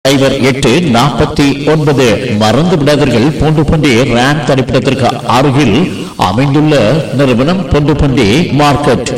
சைபர் எட்டு நாற்பத்தி ஒன்பது மறந்து விடாதீர்கள் பூண்டு பண்டி ரேம் தரிப்பிடத்திற்கு அருகில் அமைந்துள்ள நிறுவனம் பூண்டு பண்டி மார்க்கெட்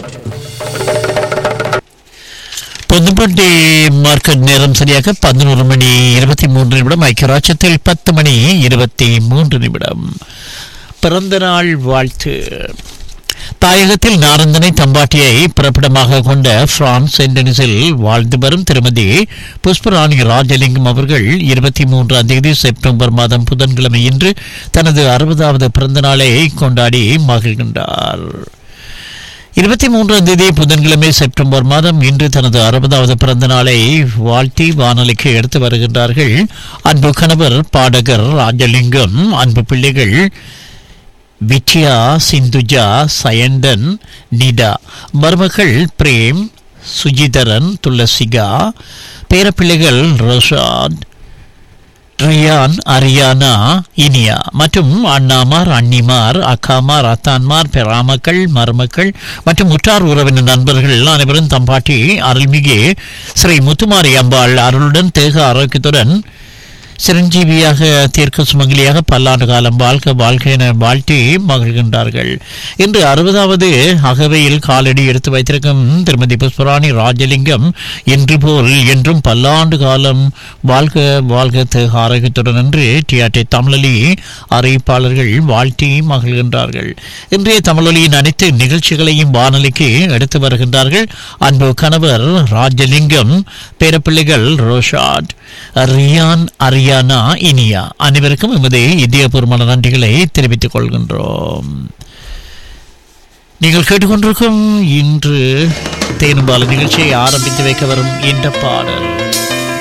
பொதுப்பட்டி மார்க்கெட் நேரம் சரியாக பதினோரு மணி இருபத்தி மூன்று நிமிடம் ஐக்கியராட்சத்தில் பத்து மணி இருபத்தி மூன்று நிமிடம் பிறந்த நாள் வாழ்த்து தாயகத்தில் நாரந்தனை தம்பாட்டியை பிறப்பிடமாக கொண்ட பிரான்ஸ் சென்டனிஸில் வாழ்ந்து வரும் திருமதி புஷ்பராணி ராஜலிங்கம் அவர்கள் இருபத்தி மூன்றாம் தேதி செப்டம்பர் மாதம் புதன்கிழமை இன்று தனது அறுபதாவது பிறந்த நாளை கொண்டாடி மகிழ்கின்றார் இருபத்தி மூன்றாம் தேதி புதன்கிழமை செப்டம்பர் மாதம் இன்று தனது அறுபதாவது பிறந்த நாளை வாழ்த்தி வானொலிக்கு எடுத்து வருகின்றார்கள் அன்பு கணவர் பாடகர் ராஜலிங்கம் அன்பு பிள்ளைகள் வித்யா சிந்துஜா சயண்டன் நிடா மருமகள் பிரேம் சுஜிதரன் துளசிகா பேரப்பிள்ளைகள் ரோஷாத் ரியான் அரியானா இனியா மற்றும் அண்ணாமார் அண்ணிமார் அக்காமார் அத்தான்மார் பெறாமக்கள் மருமக்கள் மற்றும் உற்றார் உறவினர் நண்பர்கள் அனைவரும் தம்பாட்டி அருள்மிகு ஸ்ரீ முத்துமாரி அம்பாள் அருளுடன் தேக ஆரோக்கியத்துடன் சிரஞ்சீவியாக தீர்க்க சுமங்கலியாக பல்லாண்டு காலம் வாழ்க வாழ்க என வாழ்த்தி மகிழ்கின்றார்கள் இன்று அறுபதாவது அகவையில் காலடி எடுத்து வைத்திருக்கும் திருமதி புஷ்பராணி ராஜலிங்கம் இன்று போல் என்றும் பல்லாண்டு காலம் வாழ்க வாழ்க தேக ஆரோக்கியத்துடன் என்று டிஆர்டி தமிழொலி அறிவிப்பாளர்கள் வாழ்த்தி மகிழ்கின்றார்கள் இன்றைய தமிழொலியின் அனைத்து நிகழ்ச்சிகளையும் வானொலிக்கு எடுத்து வருகின்றார்கள் அன்பு கணவர் ராஜலிங்கம் பேரப்பிள்ளைகள் ரோஷாட் ரியான் அரியானா இனியா அனைவருக்கும் எமது இதயபூர்வமான நன்றிகளை தெரிவித்துக் கொள்கின்றோம் நீங்கள் கேட்டுக்கொண்டிருக்கும் இன்று தேனும்பால நிகழ்ச்சியை ஆரம்பித்து வைக்க வரும் இந்த பாடல்